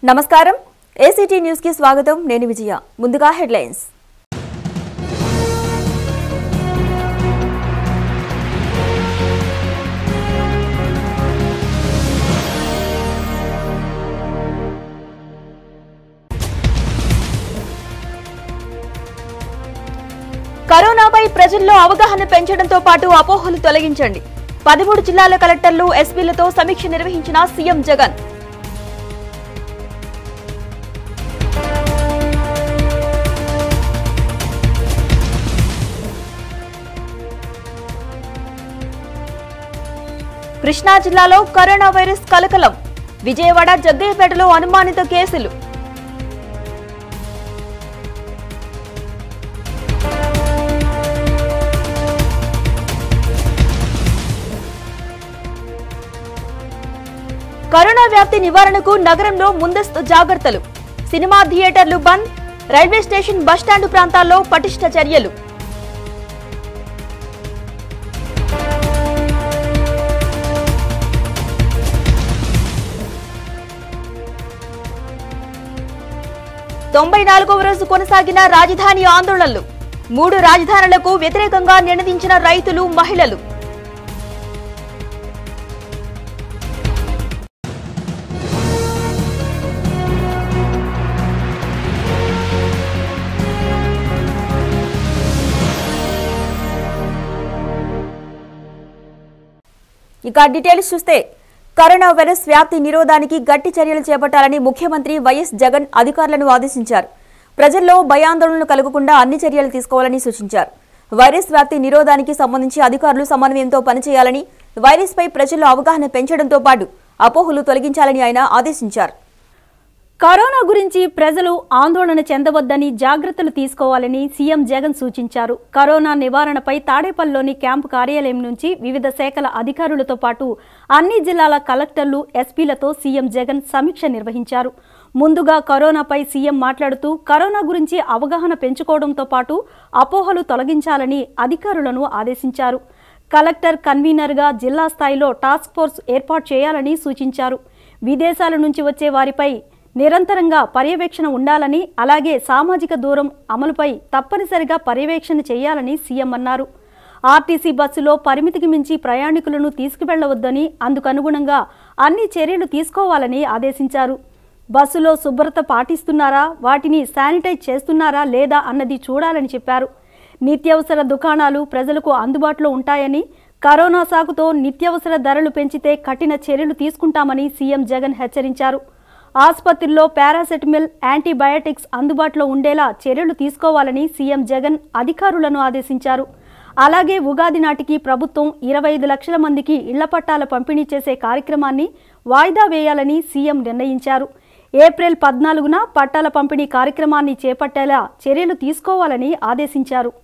నమస్కారం ACT news కి స్వాగతం నేను విజయ ముందుగా హెడ్లైన్స్ కరోనాపై ప్రజల్లో అవగాహన పెంచడంతో పాటు అపోహలు తొలగించండి పదమూడు జిల్లాల కలెక్టర్లు ఎస్పీలతో సమీక్ష నిర్వహించిన సీఎం జగన్ కృష్ణా జిల్లాలో కరోనా వైరస్ కలకలం విజయవాడ జగ్గయ్యపేటలో అనుమానిత కేసులు కరోనా వ్యాప్తి నివారణకు నగరంలో ముందస్తు జాగ్రత్తలు సినిమా థియేటర్లు బంద్ రైల్వే స్టేషన్ బస్టాండు ప్రాంతాల్లో పటిష్ట చర్యలు తొంభై నాలుగవ రోజు కొనసాగిన రాజధాని ఆందోళనలు మూడు రాజధానులకు వ్యతిరేకంగా నినదించిన రైతులు మహిళలు ఇక డీటెయిల్స్ చూస్తే కరోనా వైరస్ వ్యాప్తి నిరోధానికి గట్టి చర్యలు చేపట్టాలని ముఖ్యమంత్రి వైఎస్ జగన్ అధికారులను ఆదేశించారు ప్రజల్లో భయాందోళనలు కలగకుండా అన్ని చర్యలు తీసుకోవాలని సూచించారు వైరస్ వ్యాప్తి నిరోధానికి సంబంధించి అధికారులు సమన్వయంతో పనిచేయాలని వైరస్పై ప్రజల్లో అవగాహన పెంచడంతో పాటు అపోహలు తొలగించాలని ఆయన ఆదేశించారు కరోనా గురించి ప్రజలు ఆందోళన చెందవద్దని జాగ్రత్తలు తీసుకోవాలని సీఎం జగన్ సూచించారు కరోనా నివారణపై తాడేపల్లిలోని క్యాంపు కార్యాలయం నుంచి వివిధ శాఖల అధికారులతో పాటు అన్ని జిల్లాల కలెక్టర్లు ఎస్పీలతో సీఎం జగన్ సమీక్ష నిర్వహించారు ముందుగా కరోనాపై సీఎం మాట్లాడుతూ కరోనా గురించి అవగాహన పెంచుకోవడంతో పాటు అపోహలు తొలగించాలని అధికారులను ఆదేశించారు కలెక్టర్ కన్వీనర్గా జిల్లా స్థాయిలో టాస్క్ ఫోర్స్ ఏర్పాటు చేయాలని సూచించారు విదేశాల నుంచి వచ్చే వారిపై నిరంతరంగా పర్యవేక్షణ ఉండాలని అలాగే సామాజిక దూరం అమలుపై తప్పనిసరిగా పర్యవేక్షణ చేయాలని సీఎం అన్నారు ఆర్టీసీ బస్సులో పరిమితికి మించి ప్రయాణికులను తీసుకువెళ్లవద్దని అందుకనుగుణంగా అన్ని చర్యలు తీసుకోవాలని ఆదేశించారు బస్సులో శుభ్రత పాటిస్తున్నారా వాటిని శానిటైజ్ చేస్తున్నారా లేదా అన్నది చూడాలని చెప్పారు నిత్యావసర దుకాణాలు ప్రజలకు అందుబాటులో ఉంటాయని కరోనా సాకుతో నిత్యావసర ధరలు పెంచితే కఠిన చర్యలు తీసుకుంటామని సీఎం జగన్ హెచ్చరించారు ఆసుపత్రుల్లో పారాసెటమిల్ యాంటీబయాటిక్స్ అందుబాటులో ఉండేలా చర్యలు తీసుకోవాలని సీఎం జగన్ అధికారులను ఆదేశించారు అలాగే ఉగాది నాటికి ప్రభుత్వం ఇరవై ఐదు లక్షల మందికి ఇళ్ల పట్టాల పంపిణీ చేసే కార్యక్రమాన్ని వాయిదా వేయాలని సీఎం నిర్ణయించారు ఏప్రిల్ పద్నాలుగున పట్టాల పంపిణీ కార్యక్రమాన్ని చేపట్టేలా చర్యలు తీసుకోవాలని ఆదేశించారు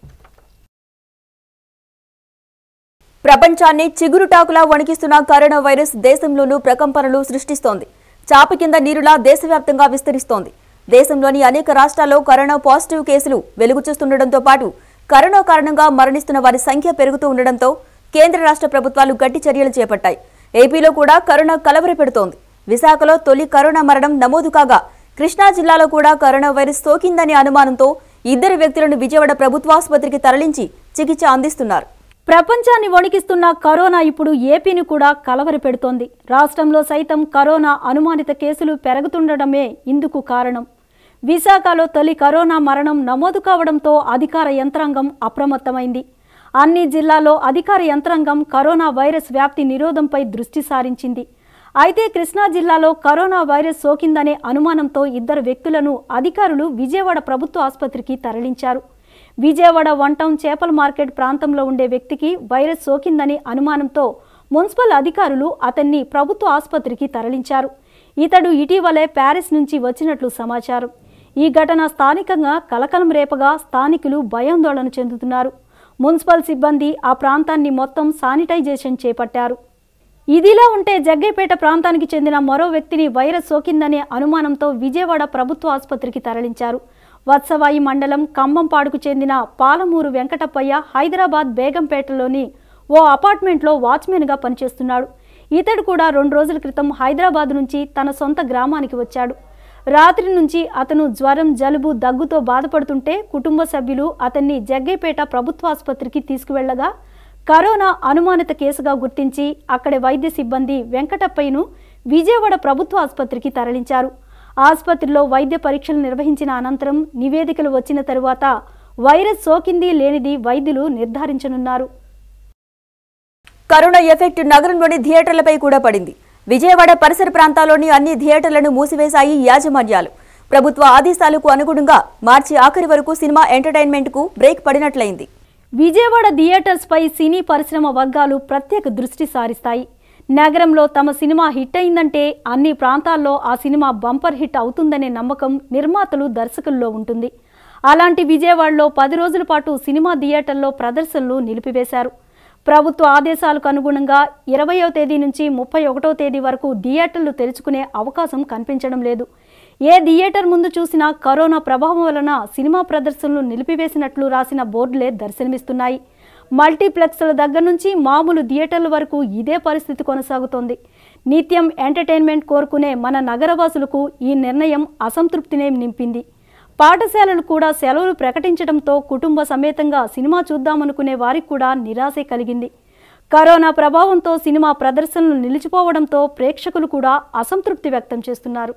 ప్రపంచాన్ని చిగురుటాకులా వణికిస్తున్న కరోనా వైరస్ దేశంలోనూ ప్రకంపనలు సృష్టిస్తోంది చాప కింద నీరులా దేశవ్యాప్తంగా విస్తరిస్తోంది దేశంలోని అనేక రాష్ట్రాల్లో కరోనా పాజిటివ్ కేసులు వెలుగు చూస్తుండటంతో పాటు కరోనా కారణంగా మరణిస్తున్న వారి సంఖ్య పెరుగుతూ ఉండడంతో కేంద్ర రాష్ట్ర ప్రభుత్వాలు గట్టి చర్యలు చేపట్టాయి ఏపీలో కూడా కరోనా కలవరపెడుతోంది విశాఖలో తొలి కరోనా మరణం నమోదు కాగా కృష్ణా జిల్లాలో కూడా కరోనా వైరస్ సోకిందనే అనుమానంతో ఇద్దరు వ్యక్తులను విజయవాడ ప్రభుత్వాసుపత్రికి తరలించి చికిత్స అందిస్తున్నారు ప్రపంచాన్ని వణికిస్తున్న కరోనా ఇప్పుడు ఏపీని కూడా కలవరి పెడుతోంది రాష్ట్రంలో సైతం కరోనా అనుమానిత కేసులు పెరుగుతుండడమే ఇందుకు కారణం విశాఖలో తొలి కరోనా మరణం నమోదు కావడంతో అధికార యంత్రాంగం అప్రమత్తమైంది అన్ని జిల్లాల్లో అధికార యంత్రాంగం కరోనా వైరస్ వ్యాప్తి నిరోధంపై దృష్టి సారించింది అయితే కృష్ణా జిల్లాలో కరోనా వైరస్ సోకిందనే అనుమానంతో ఇద్దరు వ్యక్తులను అధికారులు విజయవాడ ప్రభుత్వ ఆసుపత్రికి తరలించారు విజయవాడ వన్ టౌన్ చేపల మార్కెట్ ప్రాంతంలో ఉండే వ్యక్తికి వైరస్ సోకిందని అనుమానంతో మున్సిపల్ అధికారులు అతన్ని ప్రభుత్వ ఆసుపత్రికి తరలించారు ఇతడు ఇటీవలే ప్యారిస్ నుంచి వచ్చినట్లు సమాచారం ఈ ఘటన స్థానికంగా కలకలం రేపగా స్థానికులు భయాందోళన చెందుతున్నారు మున్సిపల్ సిబ్బంది ఆ ప్రాంతాన్ని మొత్తం శానిటైజేషన్ చేపట్టారు ఇదిలా ఉంటే జగ్గైపేట ప్రాంతానికి చెందిన మరో వ్యక్తిని వైరస్ సోకిందనే అనుమానంతో విజయవాడ ప్రభుత్వ ఆసుపత్రికి తరలించారు వత్సవాయి మండలం కంబంపాడుకు చెందిన పాలమూరు వెంకటప్పయ్య హైదరాబాద్ బేగంపేటలోని ఓ అపార్ట్మెంట్లో వాచ్మెన్గా పనిచేస్తున్నాడు ఇతడు కూడా రెండు రోజుల క్రితం హైదరాబాద్ నుంచి తన సొంత గ్రామానికి వచ్చాడు రాత్రి నుంచి అతను జ్వరం జలుబు దగ్గుతో బాధపడుతుంటే కుటుంబ సభ్యులు అతన్ని జగ్గైపేట ప్రభుత్వ ఆసుపత్రికి తీసుకువెళ్లగా కరోనా అనుమానిత కేసుగా గుర్తించి అక్కడి వైద్య సిబ్బంది వెంకటప్పయ్యను విజయవాడ ప్రభుత్వ ఆసుపత్రికి తరలించారు ఆసుపత్రిలో వైద్య పరీక్షలు నిర్వహించిన అనంతరం నివేదికలు వచ్చిన తరువాత వైరస్ సోకింది లేనిది వైద్యులు నిర్ధారించనున్నారు కరోనా ఎఫెక్ట్ నగరంలోని థియేటర్లపై కూడా పడింది విజయవాడ పరిసర ప్రాంతాల్లోని అన్ని థియేటర్లను మూసివేశాయి యాజమాన్యాలు ప్రభుత్వ ఆదేశాలకు అనుగుణంగా మార్చి ఆఖరి వరకు సినిమా ఎంటర్టైన్మెంట్కు బ్రేక్ పడినట్లయింది విజయవాడ థియేటర్స్పై సినీ పరిశ్రమ వర్గాలు ప్రత్యేక దృష్టి సారిస్తాయి నగరంలో తమ సినిమా హిట్ అయిందంటే అన్ని ప్రాంతాల్లో ఆ సినిమా బంపర్ హిట్ అవుతుందనే నమ్మకం నిర్మాతలు దర్శకుల్లో ఉంటుంది అలాంటి విజయవాడలో పది రోజుల పాటు సినిమా థియేటర్లో ప్రదర్శనలు నిలిపివేశారు ప్రభుత్వ ఆదేశాలకు అనుగుణంగా ఇరవయో తేదీ నుంచి ముప్పై ఒకటో తేదీ వరకు థియేటర్లు తెరుచుకునే అవకాశం కనిపించడం లేదు ఏ థియేటర్ ముందు చూసినా కరోనా ప్రభావం వలన సినిమా ప్రదర్శనలు నిలిపివేసినట్లు రాసిన బోర్డులే దర్శనమిస్తున్నాయి మల్టీప్లెక్స్ల దగ్గర నుంచి మామూలు థియేటర్ల వరకు ఇదే పరిస్థితి కొనసాగుతోంది నిత్యం ఎంటర్టైన్మెంట్ కోరుకునే మన నగరవాసులకు ఈ నిర్ణయం అసంతృప్తినే నింపింది పాఠశాలలు కూడా సెలవులు ప్రకటించడంతో కుటుంబ సమేతంగా సినిమా చూద్దామనుకునే వారికి కూడా నిరాశే కలిగింది కరోనా ప్రభావంతో సినిమా ప్రదర్శనలు నిలిచిపోవడంతో ప్రేక్షకులు కూడా అసంతృప్తి వ్యక్తం చేస్తున్నారు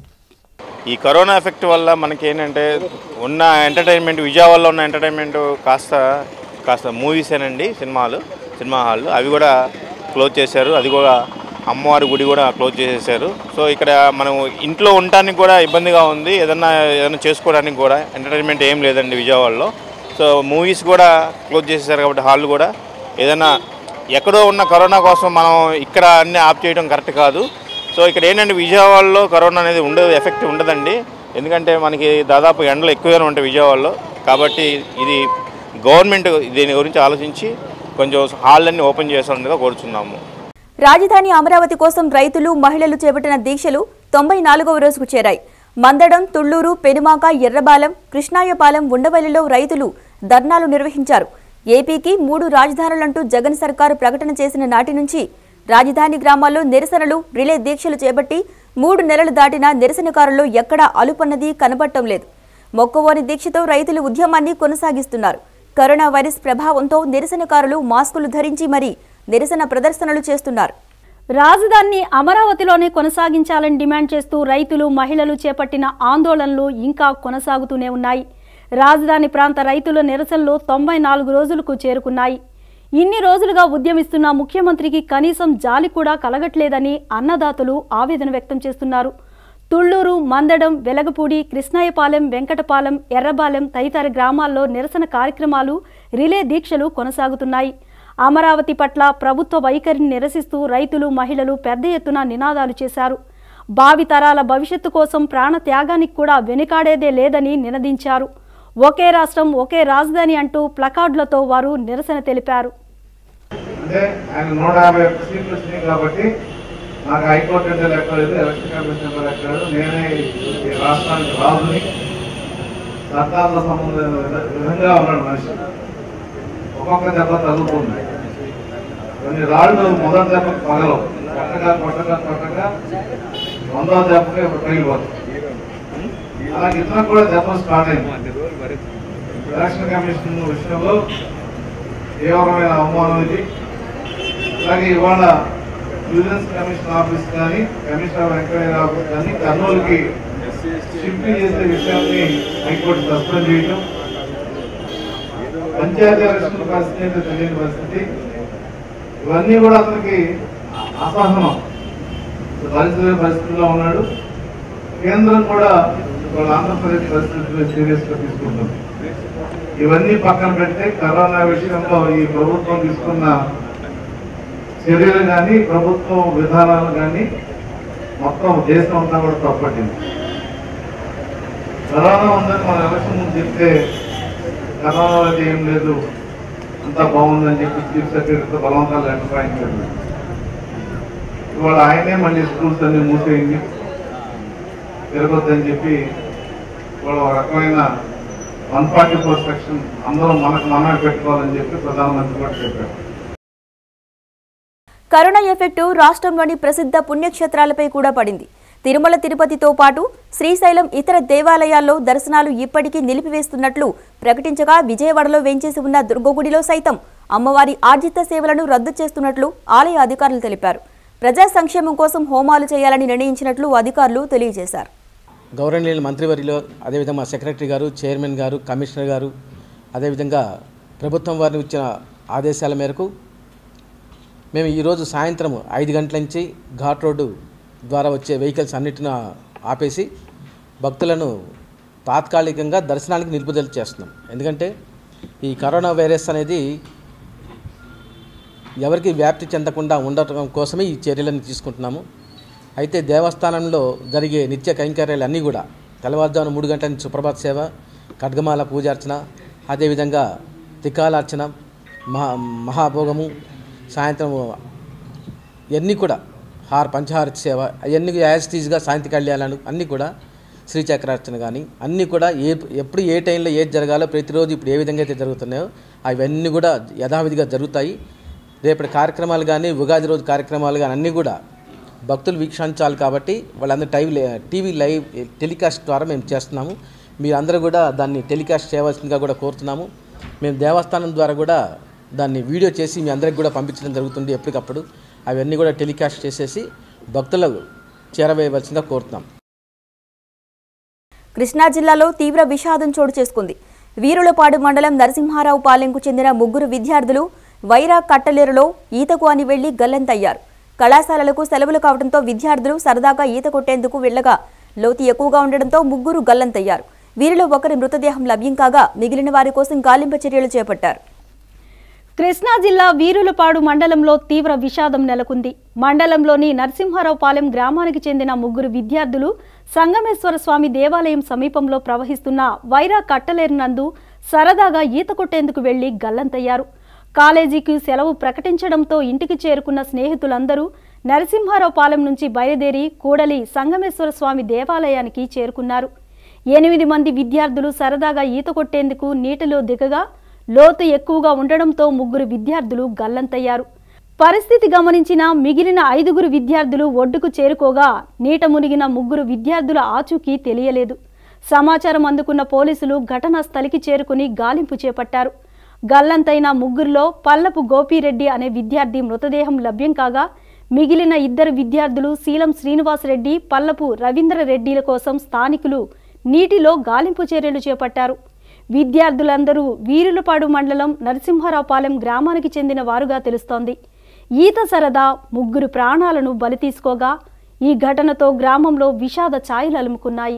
ఈ కరోనా ఎఫెక్ట్ వల్ల మనకి ఏంటంటే ఉన్న ఎంటర్టైన్మెంట్ విజయవాడలో ఉన్న ఎంటర్టైన్మెంట్ కాస్త కాస్త మూవీసేనండి సినిమాలు సినిమా హాళ్ళు అవి కూడా క్లోజ్ చేశారు అది కూడా అమ్మవారి గుడి కూడా క్లోజ్ చేసేసారు సో ఇక్కడ మనం ఇంట్లో ఉండటానికి కూడా ఇబ్బందిగా ఉంది ఏదన్నా ఏదైనా చేసుకోవడానికి కూడా ఎంటర్టైన్మెంట్ ఏం లేదండి విజయవాడలో సో మూవీస్ కూడా క్లోజ్ చేసేసారు కాబట్టి హాల్ కూడా ఏదైనా ఎక్కడో ఉన్న కరోనా కోసం మనం ఇక్కడ అన్ని ఆప్ చేయడం కరెక్ట్ కాదు సో ఇక్కడ ఏంటంటే విజయవాడలో కరోనా అనేది ఉండదు ఎఫెక్ట్ ఉండదండి ఎందుకంటే మనకి దాదాపు ఎండలు ఎక్కువగానే ఉంటాయి విజయవాడలో కాబట్టి ఇది గవర్నమెంట్ దీని గురించి ఆలోచించి కొంచెం హాళ్ళన్నీ ఓపెన్ చేసేందుగా కోరుచున్నాము రాజధాని అమరావతి కోసం రైతులు మహిళలు చేపట్టిన దీక్షలు తొంభై నాలుగవ రోజుకు చేరాయి మందడం తుళ్లూరు పెనుమాక ఎర్రబాలెం కృష్ణాయపాలెం ఉండవల్లిలో రైతులు ధర్నాలు నిర్వహించారు ఏపీకి మూడు రాజధానులంటూ జగన్ సర్కారు ప్రకటన చేసిన నాటి నుంచి రాజధాని గ్రామాల్లో నిరసనలు రిలే దీక్షలు చేపట్టి మూడు నెలలు దాటినా నిరసనకారుల్లో ఎక్కడా అలుపన్నది కనబడటం లేదు మొక్కవోని దీక్షతో రైతులు ఉద్యమాన్ని కొనసాగిస్తున్నారు కరోనా వైరస్ ప్రభావంతో నిరసనకారులు మాస్కులు ధరించి మరీ నిరసన ప్రదర్శనలు చేస్తున్నారు రాజధానిని అమరావతిలోనే కొనసాగించాలని డిమాండ్ చేస్తూ రైతులు మహిళలు చేపట్టిన ఆందోళనలు ఇంకా కొనసాగుతూనే ఉన్నాయి రాజధాని ప్రాంత రైతుల నిరసనలు తొంభై నాలుగు రోజులకు చేరుకున్నాయి ఇన్ని రోజులుగా ఉద్యమిస్తున్న ముఖ్యమంత్రికి కనీసం జాలి కూడా కలగట్లేదని అన్నదాతలు ఆవేదన వ్యక్తం చేస్తున్నారు తుళ్లూరు మందడం వెలగపూడి కృష్ణాయపాలెం వెంకటపాలెం ఎర్రబాలెం తదితర గ్రామాల్లో నిరసన కార్యక్రమాలు రిలే దీక్షలు కొనసాగుతున్నాయి అమరావతి పట్ల ప్రభుత్వ వైఖరిని నిరసిస్తూ రైతులు మహిళలు పెద్ద ఎత్తున నినాదాలు చేశారు భావితరాల భవిష్యత్తు కోసం ప్రాణ త్యాగానికి కూడా వెనుకాడేదే లేదని నినదించారు ఒకే రాష్ట్రం ఒకే రాజధాని అంటూ ప్లకార్డులతో వారు నిరసన తెలిపారు అంటే ఆయన నూట యాభై ఒక్క సీట్లు వచ్చినాయి కాబట్టి నాకు హైకోర్టు అంటే లెక్కలేదు ఎలక్షన్ కమిషన్ లెక్కలేదు నేనే ఈ రాష్ట్రానికి రాజుని సర్కార్ల సంబంధం విధంగా ఉన్నాడు మనిషి ఒక్కొక్క దెబ్బ తగ్గుతుంది కొన్ని రాళ్ళు మొదటి దెబ్బకి పగలవు కొట్టగా కొట్టగా కొట్టగా వందో దెబ్బకి పగిలిపోతుంది అలాగే ఇతను కూడా దెబ్బ స్టార్ట్ అయింది ఎలక్షన్ కమిషన్ విషయంలో తీవ్రమైన అవమానం ఇది అలాగే ఇవాళ విజిలెన్స్ కమిషన్ ఆఫీస్ కానీ కమిషనర్ వెంకయ్య ఆఫీస్ కానీ కర్నూలుకి షిఫ్ట్ చేసే విషయాన్ని హైకోర్టు సస్పెండ్ చేయడం పంచాయతీ ఎలక్షన్ పరిస్థితి ఏంటో తెలియని పరిస్థితి ఇవన్నీ కూడా అతనికి అసహనం పరిస్థితి పరిస్థితుల్లో ఉన్నాడు కేంద్రం కూడా వాళ్ళ ఆంధ్రప్రదేశ్ పరిస్థితులు సీరియస్ గా తీసుకుంటుంది ఇవన్నీ పక్కన పెడితే కరోనా విషయంలో ఈ ప్రభుత్వం తీసుకున్న చర్యలు కానీ ప్రభుత్వం విధానాలు కానీ మొత్తం దేశం అంతా కూడా తప్పట్టింది కరోనా ఉందని మన ఎలక్షన్ ముందు చెప్తే కరోనా అయితే ఏం లేదు అంతా బాగుందని చెప్పి చీఫ్ సెక్రటరీతో బలవంతాలు ఎంటర్ప్రాయించారు ఇవాళ ఆయనే మళ్ళీ స్కూల్స్ అన్ని మూసేయండి తిరగొద్దని చెప్పి ఇవాళ ఒక రకమైన వన్ ఫార్టీ ఫోర్ సెక్షన్ అందరూ మనకు మనమే పెట్టుకోవాలని చెప్పి ప్రధానమంత్రి కూడా చెప్పారు కరోనా ఎఫెక్టు రాష్ట్రంలోని ప్రసిద్ధ పుణ్యక్షేత్రాలపై కూడా పడింది తిరుమల తిరుపతితో పాటు శ్రీశైలం ఇతర దేవాలయాల్లో దర్శనాలు ఇప్పటికీ నిలిపివేస్తున్నట్లు ప్రకటించగా విజయవాడలో వేంచేసి ఉన్న దుర్గగుడిలో సైతం అమ్మవారి ఆర్జిత సేవలను రద్దు చేస్తున్నట్లు ఆలయ అధికారులు తెలిపారు ప్రజా సంక్షేమం కోసం హోమాలు చేయాలని నిర్ణయించినట్లు అధికారులు తెలియజేశారు గౌరవనీయుల మంత్రివర్యులు అదేవిధంగా మా సెక్రటరీ గారు చైర్మన్ గారు కమిషనర్ గారు అదేవిధంగా ప్రభుత్వం వారిని ఇచ్చిన ఆదేశాల మేరకు మేము ఈరోజు సాయంత్రం ఐదు గంటల నుంచి ఘాట్ రోడ్డు ద్వారా వచ్చే వెహికల్స్ అన్నిటిని ఆపేసి భక్తులను తాత్కాలికంగా దర్శనానికి నిలుపుదల చేస్తున్నాం ఎందుకంటే ఈ కరోనా వైరస్ అనేది ఎవరికి వ్యాప్తి చెందకుండా ఉండటం కోసమే ఈ చర్యలను తీసుకుంటున్నాము అయితే దేవస్థానంలో జరిగే నిత్య కైంకర్యాలు అన్నీ కూడా తెల్లవారుజామున మూడు గంటల నుంచి సుప్రభాత సేవ ఖడ్గమాల పూజార్చన అదేవిధంగా తికాలార్చన మహా మహాభోగము సాయంత్రం ఇవన్నీ కూడా హార పంచహారతి సేవ అవన్నీ యాజిటీస్గా శాంతి కళ్యాణాలు అన్నీ కూడా శ్రీచక్రార్చన కానీ అన్నీ కూడా ఏ ఎప్పుడు ఏ టైంలో ఏది జరగాలో ప్రతిరోజు ఇప్పుడు ఏ విధంగా అయితే జరుగుతున్నాయో అవన్నీ కూడా యథావిధిగా జరుగుతాయి రేపటి కార్యక్రమాలు కానీ ఉగాది రోజు కార్యక్రమాలు కానీ అన్నీ కూడా భక్తులు వీక్షించాలి కాబట్టి వాళ్ళందరూ టైవ్ టీవీ లైవ్ టెలికాస్ట్ ద్వారా మేము చేస్తున్నాము మీరందరూ కూడా దాన్ని టెలికాస్ట్ చేయవలసిందిగా కూడా కోరుతున్నాము మేము దేవస్థానం ద్వారా కూడా దాన్ని వీడియో చేసి మీ అందరికి కూడా పంపించడం జరుగుతుంది ఎప్పటికప్పుడు అవన్నీ కూడా టెలికాస్ట్ చేసేసి భక్తులకు చేరవేయవలసిందిగా కోరుతున్నాం కృష్ణా జిల్లాలో తీవ్ర విషాదం చోటు చేసుకుంది వీరులపాడు మండలం నరసింహారావు పాలెంకు చెందిన ముగ్గురు విద్యార్థులు వైరా కట్టలేరులో ఈతకు అని వెళ్లి గల్లంతయ్యారు కళాశాలలకు సెలవులు కావడంతో విద్యార్థులు సరదాగా ఈత కొట్టేందుకు వెళ్లగా లోతు ఎక్కువగా ఉండడంతో ముగ్గురు గల్లంతయ్యారు వీరిలో ఒకరి మృతదేహం లభ్యం కాగా మిగిలిన వారి కోసం గాలింపు చర్యలు చేపట్టారు కృష్ణా జిల్లా వీరులపాడు మండలంలో తీవ్ర విషాదం నెలకొంది మండలంలోని నరసింహారావుపాలెం గ్రామానికి చెందిన ముగ్గురు విద్యార్థులు సంగమేశ్వర స్వామి దేవాలయం సమీపంలో ప్రవహిస్తున్న వైరా కట్టలేరు నందు సరదాగా ఈత కొట్టేందుకు వెళ్లి గల్లంతయ్యారు కాలేజీకి సెలవు ప్రకటించడంతో ఇంటికి చేరుకున్న స్నేహితులందరూ నరసింహారావుపాలెం నుంచి బయలుదేరి కూడలి సంగమేశ్వర స్వామి దేవాలయానికి చేరుకున్నారు ఎనిమిది మంది విద్యార్థులు సరదాగా ఈత కొట్టేందుకు నీటిలో దిగగా లోతు ఎక్కువగా ఉండడంతో ముగ్గురు విద్యార్థులు గల్లంతయ్యారు పరిస్థితి గమనించిన మిగిలిన ఐదుగురు విద్యార్థులు ఒడ్డుకు చేరుకోగా నీట మునిగిన ముగ్గురు విద్యార్థుల ఆచూకీ తెలియలేదు సమాచారం అందుకున్న పోలీసులు ఘటనా స్థలికి చేరుకుని గాలింపు చేపట్టారు గల్లంతైన ముగ్గురిలో పల్లపు గోపిరెడ్డి అనే విద్యార్థి మృతదేహం లభ్యం కాగా మిగిలిన ఇద్దరు విద్యార్థులు శీలం శ్రీనివాసరెడ్డి పల్లపు రవీంద్రరెడ్డిల కోసం స్థానికులు నీటిలో గాలింపు చర్యలు చేపట్టారు విద్యార్థులందరూ వీరులపాడు మండలం నరసింహారావుపాలెం గ్రామానికి చెందిన వారుగా తెలుస్తోంది ఈత సరదా ముగ్గురు ప్రాణాలను బలి తీసుకోగా ఈ ఘటనతో గ్రామంలో విషాద ఛాయలు అలుముకున్నాయి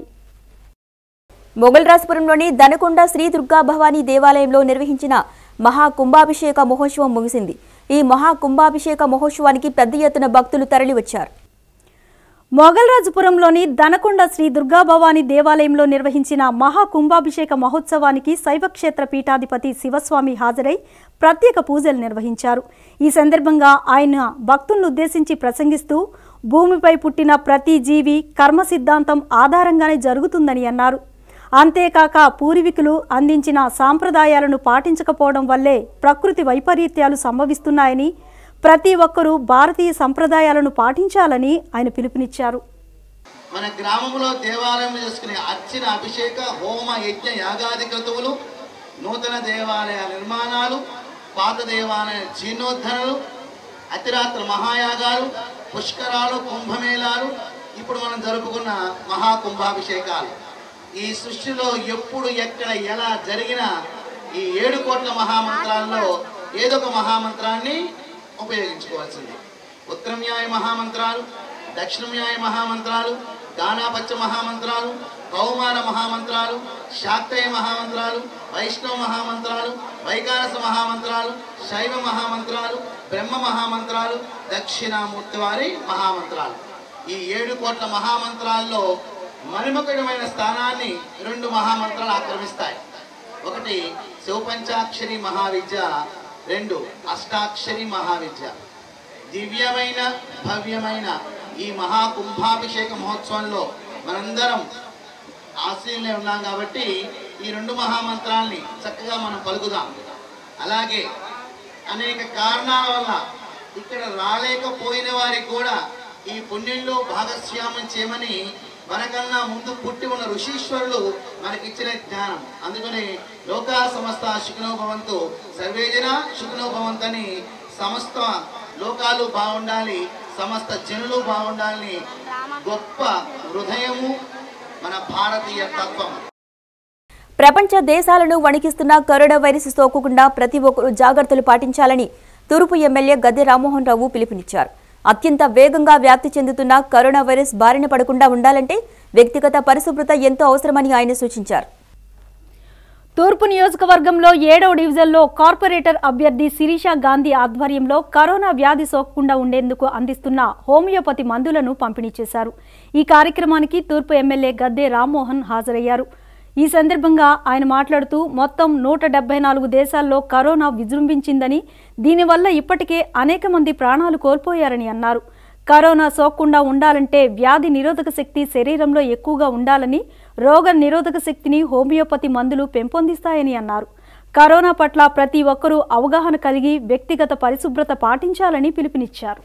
మొగల్రాజ్పురంలోని దనకొండ శ్రీ దుర్గా భవానీ దేవాలయంలో నిర్వహించిన మహా కుంభాభిషేక మహోత్సవం ముగిసింది ఈ మహా కుంభాభిషేక మహోత్సవానికి పెద్ద ఎత్తున భక్తులు తరలివచ్చారు మొగల్రాజుపురంలోని దనకొండ శ్రీ దుర్గాభవాని దేవాలయంలో నిర్వహించిన మహా కుంభాభిషేక మహోత్సవానికి శైవక్షేత్ర పీఠాధిపతి శివస్వామి హాజరై ప్రత్యేక పూజలు నిర్వహించారు ఈ సందర్భంగా ఆయన భక్తులను ఉద్దేశించి ప్రసంగిస్తూ భూమిపై పుట్టిన ప్రతి జీవి కర్మ సిద్ధాంతం ఆధారంగానే జరుగుతుందని అన్నారు అంతేకాక పూర్వీకులు అందించిన సాంప్రదాయాలను పాటించకపోవడం వల్లే ప్రకృతి వైపరీత్యాలు సంభవిస్తున్నాయని ప్రతి ఒక్కరూ భారతీయ సంప్రదాయాలను పాటించాలని ఆయన పిలుపునిచ్చారు మన గ్రామంలో దేవాలయం చేసుకునే అర్చన అభిషేక హోమ యజ్ఞ యాగాది క్రతువులు నూతన దేవాలయ నిర్మాణాలు పాత దేవాలయ జీర్ణోద్ధరణలు అతిరాత్ర మహాయాగాలు పుష్కరాలు కుంభమేళాలు ఇప్పుడు మనం జరుపుకున్న మహాకుంభాభిషేకాలు ఈ సృష్టిలో ఎప్పుడు ఎక్కడ ఎలా జరిగినా ఈ ఏడు కోట్ల మహామంత్రాల్లో ఏదో ఒక మహామంత్రాన్ని ఉపయోగించుకోవాల్సింది ఉత్తరమ్యాయ మహామంత్రాలు దక్షిణమ్యాయ మహామంత్రాలు గానాపచ్చ మహామంత్రాలు కౌమార మహామంత్రాలు శాక్తయ మహామంత్రాలు వైష్ణవ మహామంత్రాలు వైకారస మహామంత్రాలు శైవ మహామంత్రాలు బ్రహ్మ మహామంత్రాలు దక్షిణామూర్తి వారి మహామంత్రాలు ఈ ఏడు కోట్ల మహామంత్రాల్లో మణిమకుడమైన స్థానాన్ని రెండు మహామంత్రాలు ఆక్రమిస్తాయి ఒకటి శివపంచాక్షరి మహావిద్య రెండు అష్టాక్షరి మహావిద్య దివ్యమైన భవ్యమైన ఈ మహాకుంభాభిషేక మహోత్సవంలో మనందరం ఆశీనులే ఉన్నాం కాబట్టి ఈ రెండు మహామంత్రాల్ని చక్కగా మనం పలుకుదాం అలాగే అనేక కారణాల వల్ల ఇక్కడ రాలేకపోయిన వారికి కూడా ఈ పుణ్యంలో భాగస్వామ్యం చేయమని మనకన్నా ముందు పుట్టి ఉన్న ఋషీశ్వరులు మనకిచ్చిన జ్ఞానం అందుకని లోకా సమస్త శుకునోభవంతు సర్వేజన శుకునోభవంతని సమస్త లోకాలు బాగుండాలి సమస్త జనులు బాగుండాలని గొప్ప హృదయము మన భారతీయ తత్వం ప్రపంచ దేశాలను వణికిస్తున్న కరోనా వైరస్ సోకకుండా ప్రతి ఒక్కరూ జాగ్రత్తలు పాటించాలని తూర్పు ఎమ్మెల్యే గద్దె రామ్మోహన్ రావు పిలుపునిచ్చారు అత్యంత వేగంగా వ్యాప్తి చెందుతున్న కరోనా వైరస్ బారిన పడకుండా ఉండాలంటే వ్యక్తిగత పరిశుభ్రత ఎంతో అవసరమని ఆయన సూచించారు తూర్పు నియోజకవర్గంలో ఏడవ డివిజన్లో కార్పొరేటర్ అభ్యర్థి శిరీష గాంధీ ఆధ్వర్యంలో కరోనా వ్యాధి సోకకుండా ఉండేందుకు అందిస్తున్న హోమియోపతి మందులను పంపిణీ చేశారు ఈ కార్యక్రమానికి తూర్పు ఎమ్మెల్యే గద్దె రామ్మోహన్ హాజరయ్యారు ఈ సందర్భంగా ఆయన మాట్లాడుతూ మొత్తం నూట డెబ్బై నాలుగు దేశాల్లో కరోనా విజృంభించిందని దీనివల్ల ఇప్పటికే అనేక మంది ప్రాణాలు కోల్పోయారని అన్నారు కరోనా సోకకుండా ఉండాలంటే వ్యాధి నిరోధక శక్తి శరీరంలో ఎక్కువగా ఉండాలని రోగ నిరోధక శక్తిని హోమియోపతి మందులు పెంపొందిస్తాయని అన్నారు కరోనా పట్ల ప్రతి ఒక్కరూ అవగాహన కలిగి వ్యక్తిగత పరిశుభ్రత పాటించాలని పిలుపునిచ్చారు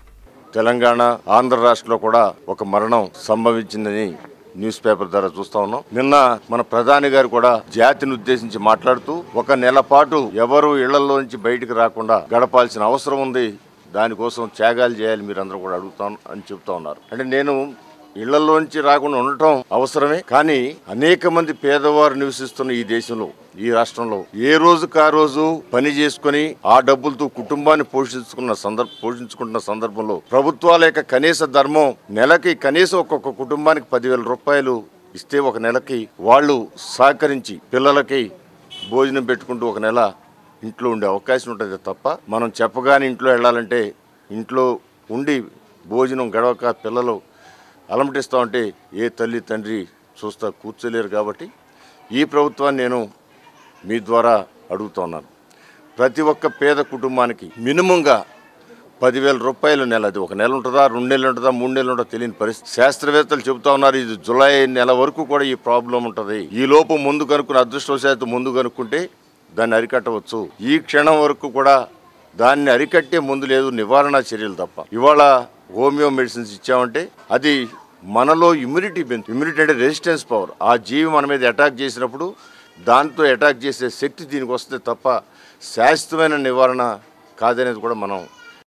తెలంగాణ ఆంధ్ర రాష్ట్రంలో కూడా ఒక మరణం సంభవించిందని న్యూస్ పేపర్ ద్వారా చూస్తా ఉన్నాం నిన్న మన ప్రధాని గారు కూడా జాతిని ఉద్దేశించి మాట్లాడుతూ ఒక నెల పాటు ఎవరు ఇళ్లలో నుంచి బయటికి రాకుండా గడపాల్సిన అవసరం ఉంది దానికోసం త్యాగాలు చేయాలి మీరందరూ కూడా అడుగుతాం అని చెప్తా ఉన్నారు అంటే నేను ఇళ్లలోంచి రాకుండా ఉండటం అవసరమే కానీ అనేక మంది పేదవారు నివసిస్తున్న ఈ దేశంలో ఈ రాష్ట్రంలో ఏ రోజుకు ఆ రోజు పని చేసుకుని ఆ డబ్బులతో కుటుంబాన్ని పోషించుకున్న సందర్భ పోషించుకుంటున్న సందర్భంలో ప్రభుత్వాల యొక్క కనీస ధర్మం నెలకి కనీసం ఒక్కొక్క కుటుంబానికి పదివేల రూపాయలు ఇస్తే ఒక నెలకి వాళ్ళు సహకరించి పిల్లలకి భోజనం పెట్టుకుంటూ ఒక నెల ఇంట్లో ఉండే అవకాశం ఉంటుంది తప్ప మనం చెప్పగానే ఇంట్లో వెళ్ళాలంటే ఇంట్లో ఉండి భోజనం గడవక పిల్లలు అలమటిస్తూ ఉంటే ఏ తల్లి తండ్రి చూస్తా కూర్చోలేరు కాబట్టి ఈ ప్రభుత్వాన్ని నేను మీ ద్వారా అడుగుతున్నాను ప్రతి ఒక్క పేద కుటుంబానికి మినిమంగా పదివేల రూపాయలు నెల అది ఒక నెల ఉంటుందా రెండు నెలలు ఉంటుందా మూడు నెలలు ఉంటుందా తెలియని పరిస్థితి శాస్త్రవేత్తలు చెబుతా ఉన్నారు ఇది జులై నెల వరకు కూడా ఈ ప్రాబ్లం ఉంటుంది ఈ లోపు ముందు కనుక్కుని అదృష్టవశాత్తు ముందు కనుక్కుంటే దాన్ని అరికట్టవచ్చు ఈ క్షణం వరకు కూడా దాన్ని అరికట్టే ముందు లేదు నివారణ చర్యలు తప్ప ఇవాళ హోమియో మెడిసిన్స్ ఇచ్చామంటే అది మనలో ఇమ్యూనిటీ పెంచు ఇమ్యూనిటీ అంటే రెసిస్టెన్స్ పవర్ ఆ జీవి మన మీద అటాక్ చేసినప్పుడు దాంతో అటాక్ చేసే శక్తి దీనికి వస్తే తప్ప శాశ్వతమైన నివారణ కాదనేది కూడా మనం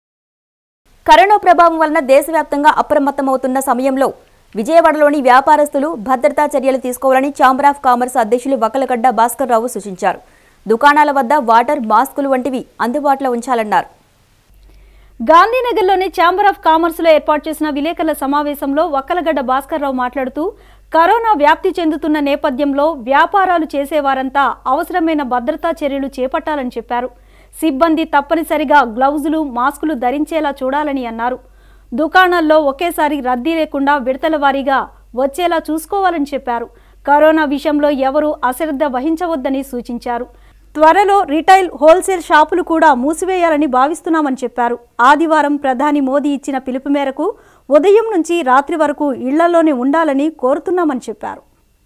కరోనా ప్రభావం వలన దేశవ్యాప్తంగా అప్రమత్తమవుతున్న సమయంలో విజయవాడలోని వ్యాపారస్తులు భద్రతా చర్యలు తీసుకోవాలని ఛాంబర్ ఆఫ్ కామర్స్ అధ్యక్షులు వకలగడ్డ భాస్కర్ రావు సూచించారు దుకాణాల వద్ద వాటర్ మాస్కులు వంటివి అందుబాటులో ఉంచాలన్నారు గాంధీనగర్లోని ఛాంబర్ ఆఫ్ కామర్స్లో ఏర్పాటు చేసిన విలేకరుల సమావేశంలో వక్కలగడ్డ భాస్కర్రావు మాట్లాడుతూ కరోనా వ్యాప్తి చెందుతున్న నేపథ్యంలో వ్యాపారాలు చేసేవారంతా అవసరమైన భద్రతా చర్యలు చేపట్టాలని చెప్పారు సిబ్బంది తప్పనిసరిగా గ్లౌజులు మాస్కులు ధరించేలా చూడాలని అన్నారు దుకాణాల్లో ఒకేసారి రద్దీ లేకుండా విడతల వారీగా వచ్చేలా చూసుకోవాలని చెప్పారు కరోనా విషయంలో ఎవరూ అశ్రద్ధ వహించవద్దని సూచించారు త్వరలో రిటైల్ హోల్సేల్ షాపులు కూడా మూసివేయాలని భావిస్తున్నామని చెప్పారు ఆదివారం ప్రధాని మోదీ ఇచ్చిన పిలుపు మేరకు ఉదయం నుంచి రాత్రి వరకు ఇళ్లలోనే ఉండాలని కోరుతున్నామని చెప్పారు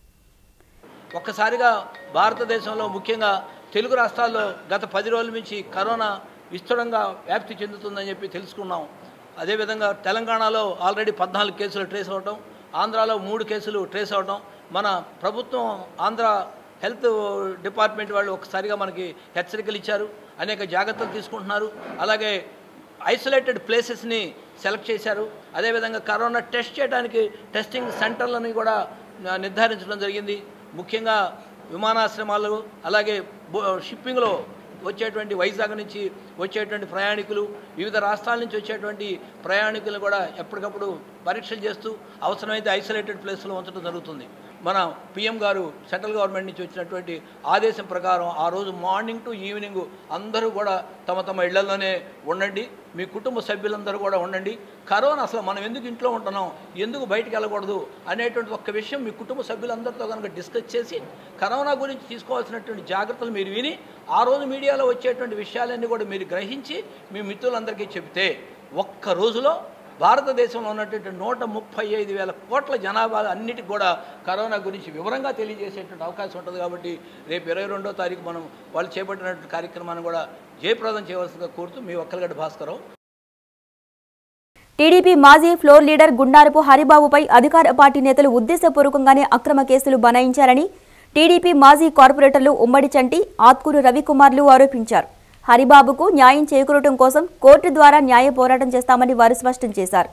ఒక్కసారిగా భారతదేశంలో ముఖ్యంగా తెలుగు రాష్ట్రాల్లో గత పది రోజుల నుంచి కరోనా విస్తృతంగా వ్యాప్తి చెందుతుందని చెప్పి తెలుసుకున్నాం అదేవిధంగా తెలంగాణలో ఆల్రెడీ పద్నాలుగు కేసులు ట్రేస్ అవ్వటం ఆంధ్రాలో మూడు కేసులు ట్రేస్ అవ్వటం మన ప్రభుత్వం ఆంధ్ర హెల్త్ డిపార్ట్మెంట్ వాళ్ళు ఒకసారిగా మనకి హెచ్చరికలు ఇచ్చారు అనేక జాగ్రత్తలు తీసుకుంటున్నారు అలాగే ఐసోలేటెడ్ ప్లేసెస్ని సెలెక్ట్ చేశారు అదేవిధంగా కరోనా టెస్ట్ చేయడానికి టెస్టింగ్ సెంటర్లని కూడా ఆ, నిర్ధారించడం జరిగింది ముఖ్యంగా విమానాశ్రమాలు అలాగే బో- షిప్పింగ్లో వచ్చేటువంటి వైజాగ్ నుంచి వచ్చేటువంటి ప్రయాణికులు వివిధ రాష్ట్రాల నుంచి వచ్చేటువంటి ప్రయాణికులు కూడా ఎప్పటికప్పుడు పరీక్షలు చేస్తూ అవసరమైతే ఐసోలేటెడ్ ప్లేస్లో ఉంచడం జరుగుతుంది మన పిఎం గారు సెంట్రల్ గవర్నమెంట్ నుంచి వచ్చినటువంటి ఆదేశం ప్రకారం ఆ రోజు మార్నింగ్ టు ఈవినింగ్ అందరూ కూడా తమ తమ ఇళ్లలోనే ఉండండి మీ కుటుంబ సభ్యులందరూ కూడా ఉండండి కరోనా అసలు మనం ఎందుకు ఇంట్లో ఉంటున్నాం ఎందుకు బయటికి వెళ్ళకూడదు అనేటువంటి ఒక్క విషయం మీ కుటుంబ సభ్యులందరితో కనుక డిస్కస్ చేసి కరోనా గురించి తీసుకోవాల్సినటువంటి జాగ్రత్తలు మీరు విని ఆ రోజు మీడియాలో వచ్చేటువంటి విషయాలన్నీ కూడా మీరు గ్రహించి మీ మిత్రులందరికీ చెబితే ఒక్క రోజులో భారతదేశంలో ఉన్నటువంటి నూట ముప్పై ఐదు వేల కోట్ల జనాభా అన్నిటికి కూడా కరోనా గురించి వివరంగా తెలియజేసేటువంటి అవకాశం ఉంటుంది కాబట్టి రేపు ఇరవై రెండో తారీఖు మనం వాళ్ళు చేపట్టినటువంటి కార్యక్రమాన్ని కూడా జయప్రదం చేయవలసిందిగా కోరుతూ మీ ఒక్కలగడ్డ భాస్కరరావు టీడీపీ మాజీ ఫ్లోర్ లీడర్ గుండారపు హరిబాబుపై అధికార పార్టీ నేతలు ఉద్దేశపూర్వకంగానే అక్రమ కేసులు బనాయించారని టీడీపీ మాజీ కార్పొరేటర్లు ఉమ్మడి చంటి ఆత్కూరు రవికుమార్లు ఆరోపించారు హరిబాబుకు న్యాయం చేకూరటం కోసం కోర్టు ద్వారా న్యాయ పోరాటం చేస్తామని వారు స్పష్టం చేశారు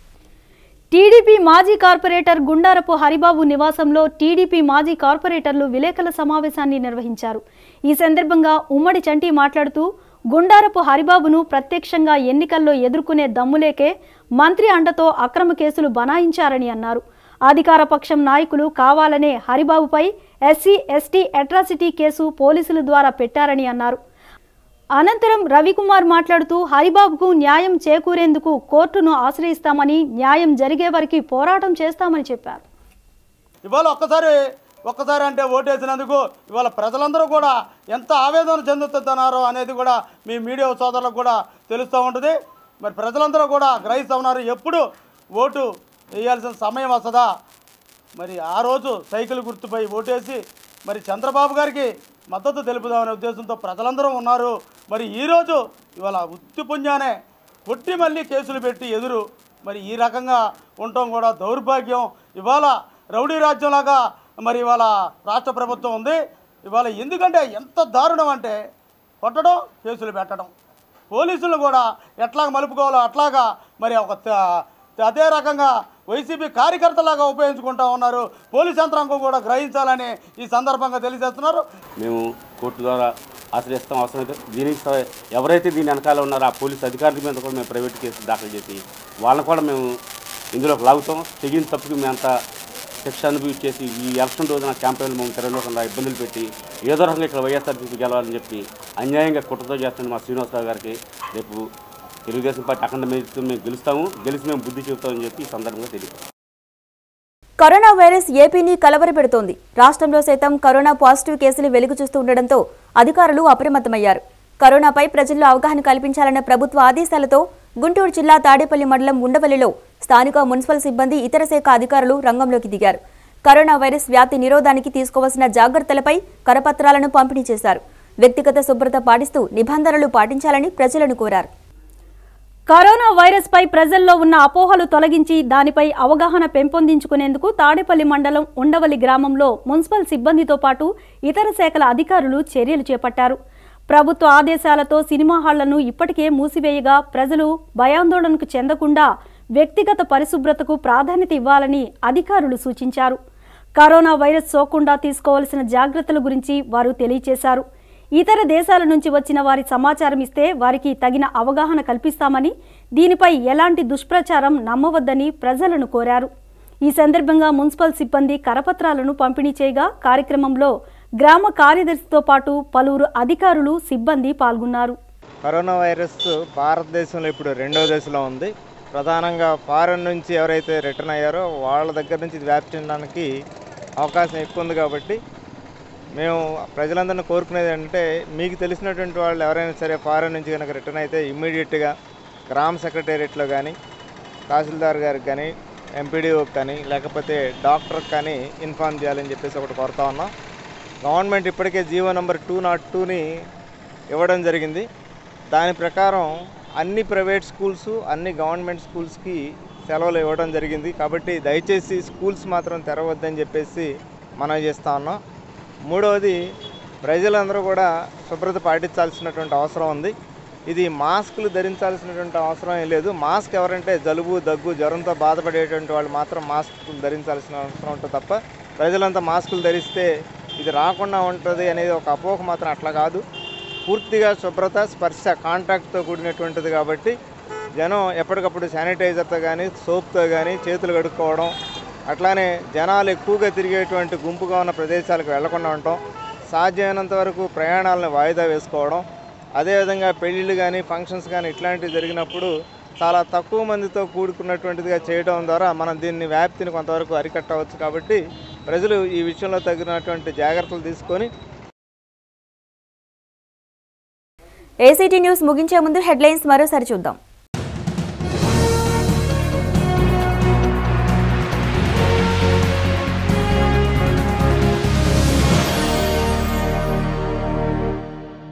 టీడీపీ మాజీ కార్పొరేటర్ గుండారపు హరిబాబు నివాసంలో టీడీపీ మాజీ కార్పొరేటర్లు విలేకరుల సమావేశాన్ని నిర్వహించారు ఈ సందర్భంగా ఉమ్మడి చంటి మాట్లాడుతూ గుండారపు హరిబాబును ప్రత్యక్షంగా ఎన్నికల్లో ఎదుర్కొనే దమ్ములేకే మంత్రి అండతో అక్రమ కేసులు బనాయించారని అన్నారు అధికార పక్షం నాయకులు కావాలనే హరిబాబుపై ఎస్సీ ఎస్టీ అట్రాసిటీ కేసు పోలీసుల ద్వారా పెట్టారని అన్నారు అనంతరం రవికుమార్ మాట్లాడుతూ హరిబాబుకు న్యాయం చేకూరేందుకు కోర్టును ఆశ్రయిస్తామని న్యాయం జరిగే వరకు పోరాటం చేస్తామని చెప్పారు ఇవాళ ఒక్కసారి ఒక్కసారి అంటే ఓటేసినందుకు ఇవాళ ప్రజలందరూ కూడా ఎంత ఆవేదన చెందుతున్నారో అనేది కూడా మీ మీడియా సోదరులకు కూడా తెలుస్తూ ఉంటుంది మరి ప్రజలందరూ కూడా గ్రహిస్తూ ఉన్నారు ఎప్పుడు ఓటు వేయాల్సిన సమయం వస్తుందా మరి ఆ రోజు సైకిల్ గుర్తుపై ఓటేసి మరి చంద్రబాబు గారికి మద్దతు తెలుపుదామనే ఉద్దేశంతో ప్రజలందరూ ఉన్నారు మరి ఈరోజు ఇవాళ ఉత్తి పుణ్యానే కొట్టి మళ్ళీ కేసులు పెట్టి ఎదురు మరి ఈ రకంగా ఉండటం కూడా దౌర్భాగ్యం ఇవాళ రౌడీ రాజ్యంలాగా మరి ఇవాళ రాష్ట్ర ప్రభుత్వం ఉంది ఇవాళ ఎందుకంటే ఎంత దారుణం అంటే కొట్టడం కేసులు పెట్టడం పోలీసులు కూడా ఎట్లాగ మలుపుకోవాలో అట్లాగా మరి ఒక త- అదే రకంగా వైసీపీ కార్యకర్తలాగా ఉపయోగించుకుంటా ఉన్నారు పోలీస్ యంత్రాంగం కూడా గ్రహించాలని ఈ సందర్భంగా తెలియజేస్తున్నారు మేము కోర్టు ద్వారా ఆశ్రయిస్తాం అవసరమైతే దీనికి స- ఎవరైతే దీని వెనకాల ఉన్నారో ఆ పోలీస్ అధికారుల మీద కూడా మేము ప్రైవేట్ కేసు దాఖలు చేసి వాళ్ళని కూడా మేము ఇందులోకి లాగుతాం తెగిన తప్పుకి మేమంతా శిక్ష అనుభవించేసి ఈ ఎలక్షన్ రోజున క్యాంపెయిన్ మేము తిరగకుండా ఇబ్బందులు పెట్టి ఏదో రకంగా ఇక్కడ వైఎస్ఆర్సీపీ గెలవాలని చెప్పి అన్యాయంగా కుట్రతో చేస్తున్న మా శ్రీనివాసరావు గారికి రేపు తెలుగుదేశం పార్టీ అఖండ మేరకు మేము గెలుస్తాము గెలిచి మేము బుద్ధి చెబుతామని చెప్పి ఈ సందర్భంగా తెలియదు కరోనా వైరస్ ఏపీని కలవరపెడుతోంది రాష్ట్రంలో సైతం కరోనా పాజిటివ్ కేసులు వెలుగు చూస్తూ ఉండడంతో అధికారులు అప్రమత్తమయ్యారు కరోనాపై ప్రజల్లో అవగాహన కల్పించాలన్న ప్రభుత్వ ఆదేశాలతో గుంటూరు జిల్లా తాడేపల్లి మండలం ఉండవల్లిలో స్థానిక మున్సిపల్ సిబ్బంది ఇతర శాఖ అధికారులు రంగంలోకి దిగారు కరోనా వైరస్ వ్యాప్తి నిరోధానికి తీసుకోవాల్సిన జాగ్రత్తలపై కరపత్రాలను పంపిణీ చేశారు వ్యక్తిగత శుభ్రత పాటిస్తూ నిబంధనలు పాటించాలని ప్రజలను కోరారు కరోనా వైరస్ పై ప్రజల్లో ఉన్న అపోహలు తొలగించి దానిపై అవగాహన పెంపొందించుకునేందుకు తాడేపల్లి మండలం ఉండవల్లి గ్రామంలో మున్సిపల్ సిబ్బందితో పాటు ఇతర శాఖల అధికారులు చర్యలు చేపట్టారు ప్రభుత్వ ఆదేశాలతో సినిమా హాళ్లను ఇప్పటికే మూసివేయగా ప్రజలు భయాందోళనకు చెందకుండా వ్యక్తిగత పరిశుభ్రతకు ప్రాధాన్యత ఇవ్వాలని అధికారులు సూచించారు కరోనా వైరస్ సోకుండా తీసుకోవాల్సిన జాగ్రత్తల గురించి వారు తెలియజేశారు ఇతర దేశాల నుంచి వచ్చిన వారి సమాచారం ఇస్తే వారికి తగిన అవగాహన కల్పిస్తామని దీనిపై ఎలాంటి దుష్ప్రచారం నమ్మవద్దని ప్రజలను కోరారు ఈ సందర్భంగా మున్సిపల్ సిబ్బంది కరపత్రాలను పంపిణీ చేయగా కార్యక్రమంలో గ్రామ కార్యదర్శితో పాటు పలువురు అధికారులు సిబ్బంది పాల్గొన్నారు కరోనా వైరస్ భారతదేశంలో ఇప్పుడు రెండో దశలో ఉంది ప్రధానంగా ఫారెన్ నుంచి ఎవరైతే రిటర్న్ అయ్యారో వాళ్ళ దగ్గర నుంచి ఇది వ్యాప్తి చెందడానికి అవకాశం ఎక్కువ ఉంది కాబట్టి మేము ప్రజలందరినీ కోరుకునేది ఏంటంటే మీకు తెలిసినటువంటి వాళ్ళు ఎవరైనా సరే ఫారెన్ నుంచి కనుక రిటర్న్ అయితే ఇమ్మీడియట్గా గ్రామ సెక్రటేరియట్లో కానీ తహసీల్దార్ గారికి కానీ ఎంపీడీఓకి కానీ లేకపోతే డాక్టర్కి కానీ ఇన్ఫార్మ్ చేయాలని చెప్పేసి ఒకటి కోరుతా ఉన్నాం గవర్నమెంట్ ఇప్పటికే జీవో నెంబర్ టూ నాట్ టూని ఇవ్వడం జరిగింది దాని ప్రకారం అన్ని ప్రైవేట్ స్కూల్స్ అన్ని గవర్నమెంట్ స్కూల్స్కి సెలవులు ఇవ్వడం జరిగింది కాబట్టి దయచేసి స్కూల్స్ మాత్రం తెరవద్దని చెప్పేసి మనం చేస్తా ఉన్నాం మూడవది ప్రజలందరూ కూడా శుభ్రత పాటించాల్సినటువంటి అవసరం ఉంది ఇది మాస్కులు ధరించాల్సినటువంటి అవసరం ఏం లేదు మాస్క్ ఎవరంటే జలుబు దగ్గు జ్వరంతో బాధపడేటువంటి వాళ్ళు మాత్రం మాస్కులు ధరించాల్సిన అవసరం ఉంటుంది తప్ప ప్రజలంతా మాస్కులు ధరిస్తే ఇది రాకుండా ఉంటుంది అనేది ఒక అపోహ మాత్రం అట్లా కాదు పూర్తిగా శుభ్రత స్పర్శ కాంటాక్ట్తో కూడినటువంటిది కాబట్టి జనం ఎప్పటికప్పుడు శానిటైజర్తో కానీ సోప్తో కానీ చేతులు కడుక్కోవడం అట్లానే జనాలు ఎక్కువగా తిరిగేటువంటి గుంపుగా ఉన్న ప్రదేశాలకు వెళ్లకుండా ఉండటం సాధ్యమైనంత వరకు ప్రయాణాలను వాయిదా వేసుకోవడం అదేవిధంగా పెళ్ళిళ్ళు కానీ ఫంక్షన్స్ కానీ ఇట్లాంటివి జరిగినప్పుడు చాలా తక్కువ మందితో కూడుకున్నటువంటిదిగా చేయడం ద్వారా మనం దీన్ని వ్యాప్తిని కొంతవరకు అరికట్టవచ్చు కాబట్టి ప్రజలు ఈ విషయంలో తగినటువంటి జాగ్రత్తలు తీసుకొని ఏసీటీ న్యూస్ ముగించే ముందు హెడ్లైన్స్ మరోసారి చూద్దాం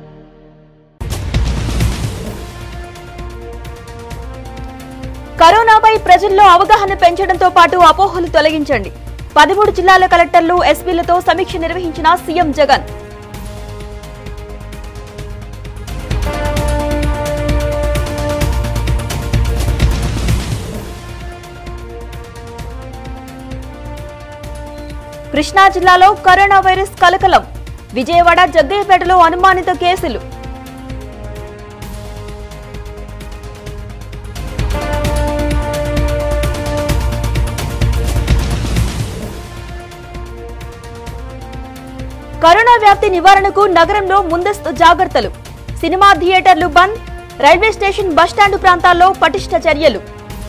కరోనా ప్రజల్లో అవగాహన పెంచడంతో పాటు అపోహలు తొలగించండి పదమూడు జిల్లాల కలెక్టర్లు ఎస్పీలతో సమీక్ష నిర్వహించిన సీఎం జగన్ కృష్ణా జిల్లాలో కరోనా వైరస్ కలకలం విజయవాడ జగ్గయ్యపేటలో అనుమానిత కేసులు కరోనా వ్యాప్తి నివారణకు నగరంలో ముందస్తు జాగ్రత్తలు సినిమా థియేటర్లు బంద్ రైల్వే స్టేషన్ బస్టాండు ప్రాంతాల్లో పటిష్ట చర్యలు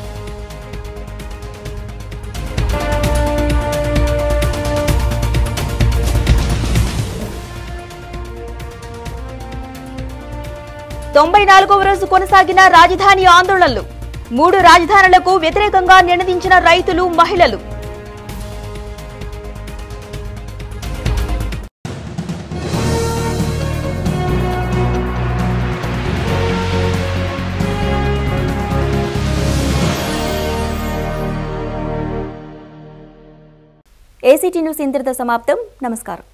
తొంభై నాలుగవ రోజు కొనసాగిన రాజధాని ఆందోళనలు మూడు రాజధానులకు వ్యతిరేకంగా నినదించిన రైతులు మహిళలు ఏసీటీ న్యూస్ ఇంతటితో సమాప్తం నమస్కారం